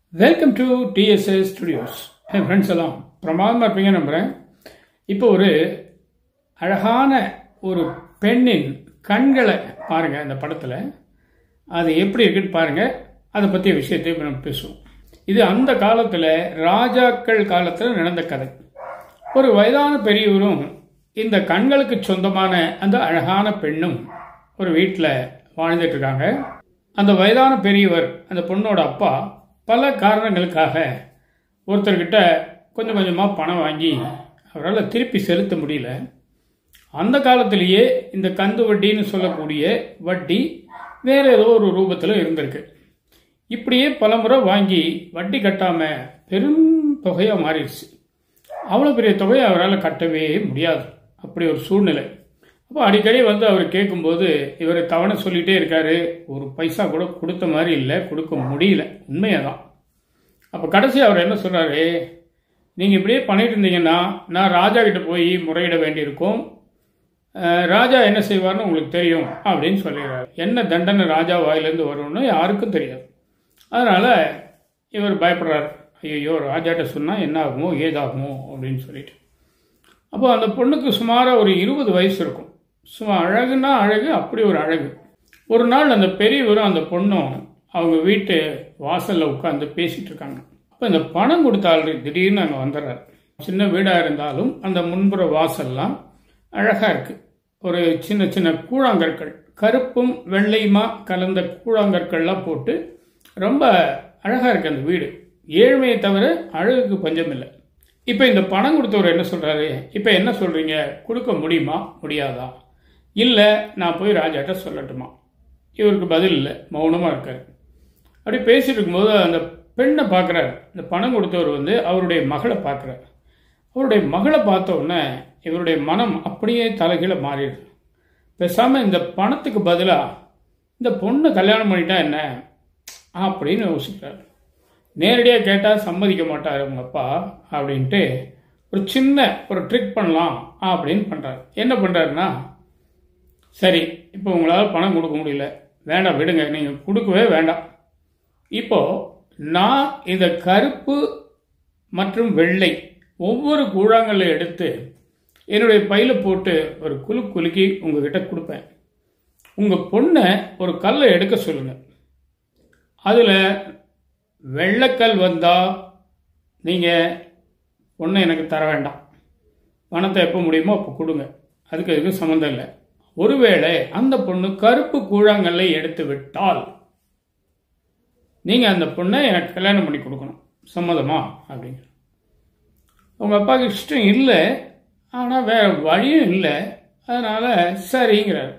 welcome to DSS studios என் friends எல்லாம் பிரமாதமாக இருப்பீங்க நம்புகிறேன் இப்போ ஒரு அழகான ஒரு பெண்ணின் கண்களை பாருங்கள் இந்த படத்தில் அது எப்படி இருக்குன்னு பாருங்கள் அதை பற்றிய விஷயத்தை இப்போ நம்ம பேசுவோம் இது அந்த காலத்தில் ராஜாக்கள் காலத்தில் நடந்த கதை ஒரு வயதான பெரியவரும் இந்த கண்களுக்கு சொந்தமான அந்த அழகான பெண்ணும் ஒரு வீட்டில் வாழ்ந்துட்டு இருக்காங்க அந்த வயதான பெரியவர் அந்த பொண்ணோட அப்பா பல காரணங்களுக்காக ஒருத்தர்கிட்ட கொஞ்சம் கொஞ்சமாக பணம் வாங்கி அவரால் திருப்பி செலுத்த முடியல அந்த காலத்திலேயே இந்த கந்து வட்டின்னு சொல்லக்கூடிய வட்டி வேற ஏதோ ஒரு ரூபத்தில் இருந்திருக்கு இப்படியே பலமுறை வாங்கி வட்டி கட்டாமல் பெரும் தொகையாக மாறிடுச்சு அவ்வளோ பெரிய தொகையை அவரால் கட்டவே முடியாது அப்படி ஒரு சூழ்நிலை அப்போ அடிக்கடி வந்து அவர் கேட்கும்போது இவர் தவணை சொல்லிகிட்டே இருக்காரு ஒரு பைசா கூட கொடுத்த மாதிரி இல்லை கொடுக்க முடியல உண்மையாக தான் அப்போ கடைசி அவர் என்ன சொல்கிறாரு நீங்கள் இப்படியே பண்ணிட்டு இருந்தீங்கன்னா நான் ராஜா கிட்ட போய் முறையிட வேண்டியிருக்கும் அஹ், ராஜா என்ன செய்வார்னு உங்களுக்கு தெரியும் அப்படின்னு சொல்லிடுறாரு என்ன தண்டனை ராஜா வாயிலேருந்து வரும்னு யாருக்கும் தெரியாது அதனால் இவர் பயப்படுறாரு ஐயோ ராஜாட்ட சொன்னால் என்ன ஆகுமோ ஏதாகுமோ அப்படின்னு சொல்லிட்டு அப்போ அந்த பொண்ணுக்கு சுமாராக ஒரு இருபது வயசு இருக்கும் சும்மா அழகுன்னா அழகு அப்படி ஒரு அழகு ஒரு நாள் அந்த பெரியவரும் அந்த பொண்ணும் அவங்க வீட்டு வாசலில் உட்காந்து பேசிட்டு இருக்காங்க அப்போ இந்த பணம் கொடுத்த ஆள் திடீர்னு அங்கே வந்துடுறாரு சின்ன வீடாக இருந்தாலும் அந்த முன்புற வாசல்லாம் அழகாக இருக்கு ஒரு சின்ன சின்ன கூழாங்கற்கள் கருப்பும் வெள்ளையுமா கலந்த கூழாங்கற்கள்லாம் போட்டு ரொம்ப அழகாக இருக்கு அந்த வீடு ஏழ்மையை தவிர அழகுக்கு பஞ்சம் இல்லை இப்போ இந்த பணம் கொடுத்தவர் என்ன சொல்றாரு இப்போ என்ன சொல்றீங்க கொடுக்க முடியுமா முடியாதா இல்லை நான் போய் ராஜாட்ட சொல்லட்டுமா இவருக்கு பதில் இல்லை மௌனமாக இருக்காரு அப்படி பேசிட்டு இருக்கும்போது அந்த பெண்ணை பார்க்குறாரு இந்த பணம் கொடுத்தவர் வந்து அவருடைய மகளை பார்க்குறாரு அவருடைய மகளை பார்த்த உடனே இவருடைய மனம் அப்படியே தலைகீழ மாறிடுது பேசாமல் இந்த பணத்துக்கு பதிலாக இந்த பொண்ணை கல்யாணம் பண்ணிட்டா என்ன அப்படின்னு யோசிக்கிறார் நேரடியாக கேட்டால் சம்மதிக்க மாட்டார் உங்கள் அப்பா அப்படின்ட்டு ஒரு சின்ன ஒரு ட்ரிக் பண்ணலாம் அப்படின்னு பண்ணுறாரு என்ன பண்ணுறாருன்னா சரி இப்போ உங்களால் பணம் கொடுக்க முடியல வேண்டாம் விடுங்க நீங்கள் கொடுக்கவே வேண்டாம் இப்போ நான் இந்த கருப்பு மற்றும் வெள்ளை ஒவ்வொரு கூழாங்கல்ல எடுத்து என்னுடைய பையில போட்டு ஒரு குலு குலுக்கி உங்ககிட்ட கொடுப்பேன் உங்கள் பொண்ணை ஒரு கல்லை எடுக்க சொல்லுங்கள் அதில் வெள்ளைக்கல் வந்தால் நீங்கள் பொண்ணை எனக்கு தர வேண்டாம் பணத்தை எப்போ முடியுமோ அப்போ கொடுங்க அதுக்கு எதுக்கும் சம்மந்தம் இல்லை ஒருவேளை அந்த பொண்ணு கருப்பு கூழாங்கல்லை எடுத்து விட்டால் நீங்கள் அந்த பொண்ணை எனக்கு கல்யாணம் பண்ணி கொடுக்கணும் சம்மதமா அப்படிங்கிற உங்கள் அப்பாவுக்கு இஷ்டம் இல்லை ஆனால் வேற வழியும் இல்லை அதனால் சரிங்கிறார்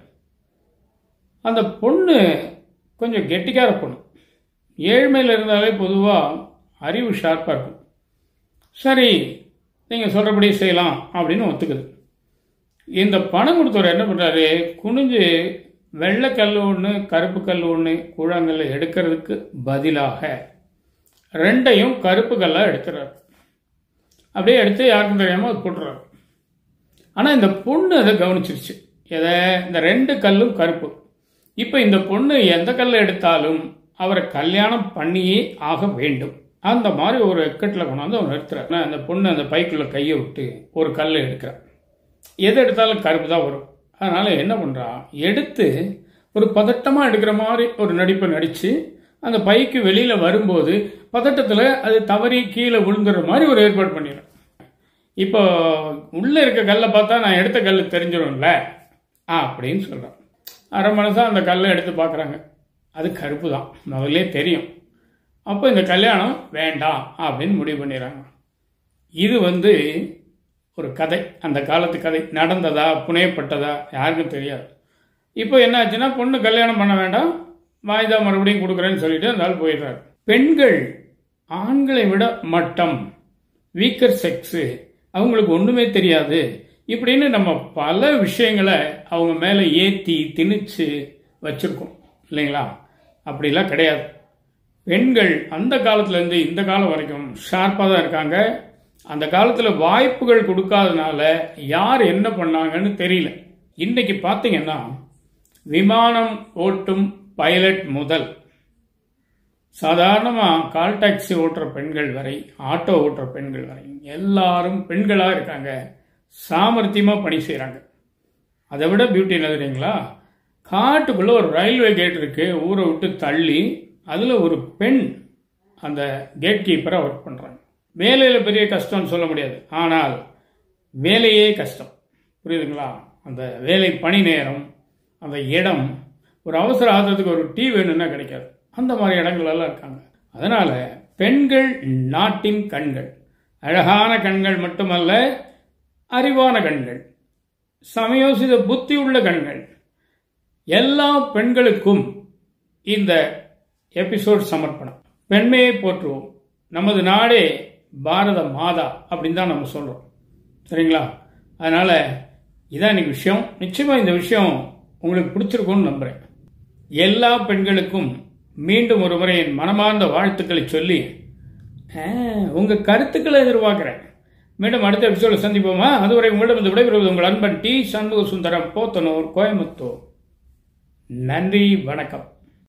அந்த பொண்ணு கொஞ்சம் கெட்டிக்கார பொண்ணு ஏழ்மையில் இருந்தாலே பொதுவாக அறிவு ஷார்ப்பாக இருக்கும் சரி நீங்கள் சொல்கிறபடி செய்யலாம் அப்படின்னு ஒத்துக்குது இந்த பணம் கொடுத்தவர் என்ன பண்ணுறாரு குனிஞ்சு வெள்ளைக்கல் ஒன்று கருப்பு கல் ஒன்று கூழாங்கல்ல எடுக்கிறதுக்கு பதிலாக ரெண்டையும் கருப்பு கல்லாக எடுத்துறாரு அப்படியே எடுத்து யாருக்கும் தெரியாமல் அது போட்டுறாரு ஆனால் இந்த பொண்ணு அதை கவனிச்சிருச்சு எதை இந்த ரெண்டு கல்லும் கருப்பு இப்போ இந்த பொண்ணு எந்த கல்லை எடுத்தாலும் அவரை கல்யாணம் பண்ணியே ஆக வேண்டும் அந்த மாதிரி ஒரு எக்கட்டில் கொண்டாந்து அவர் நிறுத்துறாரு அந்த பொண்ணு அந்த பைக்குள்ள கையை விட்டு ஒரு கல்லை எடுக்கிறார் எது எடுத்தாலும் கருப்பு தான் வரும் அதனால என்ன பண்றா எடுத்து ஒரு பதட்டமாக எடுக்கிற மாதிரி ஒரு நடிப்பை நடித்து அந்த பைக்கு வெளியில வரும்போது பதட்டத்தில் அது தவறி கீழே விழுந்துடுற மாதிரி ஒரு ஏற்பாடு பண்ணிடுறேன் இப்போ உள்ள இருக்க கல்லை பார்த்தா நான் எடுத்த கல் தெரிஞ்சிடும்ல ஆ அப்படின்னு சொல்கிறேன் அரை மனசா அந்த கல்லை எடுத்து பார்க்குறாங்க அது கருப்பு தான் முதல்ல தெரியும் அப்போ இந்த கல்யாணம் வேண்டாம் அப்படின்னு முடிவு பண்ணிடுறாங்க இது வந்து ஒரு கதை அந்த காலத்து கதை நடந்ததா புனையப்பட்டதா யாருக்கும் தெரியாது இப்போ என்ன ஆச்சுன்னா பொண்ணு கல்யாணம் பண்ண வேண்டாம் வாய்தா மறுபடியும் கொடுக்குறேன்னு சொல்லிட்டு அந்த ஆள் போயிடுறாரு பெண்கள் ஆண்களை விட மட்டம் வீக்கர் செக்ஸு அவங்களுக்கு ஒன்றுமே தெரியாது இப்படின்னு நம்ம பல விஷயங்களை அவங்க மேலே ஏற்றி திணிச்சு வச்சுருக்கோம் இல்லைங்களா அப்படிலாம் கிடையாது பெண்கள் அந்த காலத்துலேருந்து இந்த காலம் வரைக்கும் ஷார்ப்பாக தான் இருக்காங்க அந்த காலத்தில் வாய்ப்புகள் கொடுக்காதனால யார் என்ன பண்ணாங்கன்னு தெரியல இன்னைக்கு பார்த்தீங்கன்னா விமானம் ஓட்டும் பைலட் முதல் சாதாரணமாக கால் டாக்ஸி ஓட்டுற பெண்கள் வரை ஆட்டோ ஓட்டுற பெண்கள் வரை எல்லாரும் பெண்களாக இருக்காங்க சாமர்த்தியமாக பணி செய்கிறாங்க அதை விட பியூட்டி என்ன தெரியுங்களா காட்டுக்குள்ளே ஒரு ரயில்வே கேட் இருக்கு ஊரை விட்டு தள்ளி அதில் ஒரு பெண் அந்த கேட் கீப்பராக ஒர்க் பண்ணுறாங்க வேலையில் பெரிய கஷ்டம்னு சொல்ல முடியாது ஆனால் வேலையே கஷ்டம் புரியுதுங்களா அந்த வேலை பணி நேரம் அந்த இடம் ஒரு அவசர ஆத்திரத்துக்கு ஒரு டீ வேணும்னா கிடைக்காது அந்த மாதிரி இடங்கள்லாம் இருக்காங்க அதனால் பெண்கள் நாட்டின் கண்கள் அழகான கண்கள் மட்டுமல்ல அறிவான கண்கள் சமயோசித புத்தி உள்ள கண்கள் எல்லா பெண்களுக்கும் இந்த எபிசோட் சமர்ப்பணம் பெண்மையை போற்றுவோம் நமது நாடே பாரத மாதா அப்படின்னு தான் நம்ம சொல்கிறோம் சரிங்களா அதனால் இதான் இன்னைக்கு விஷயம் நிச்சயமாக இந்த விஷயம் உங்களுக்கு பிடிச்சிருக்கும்னு நம்புகிறேன் எல்லா பெண்களுக்கும் மீண்டும் ஒரு முறை என் மனமார்ந்த வாழ்த்துக்களை சொல்லி உங்கள் கருத்துக்களை எதிர்பார்க்குறேன் மீண்டும் அடுத்த எபிசோட சந்திப்போமா அதுவரை உங்களிடம் இந்த விடைபெறுவது உங்கள் அன்பன் டி சண்முக சுந்தரம் போத்தனூர் கோயம்புத்தூர் நன்றி வணக்கம்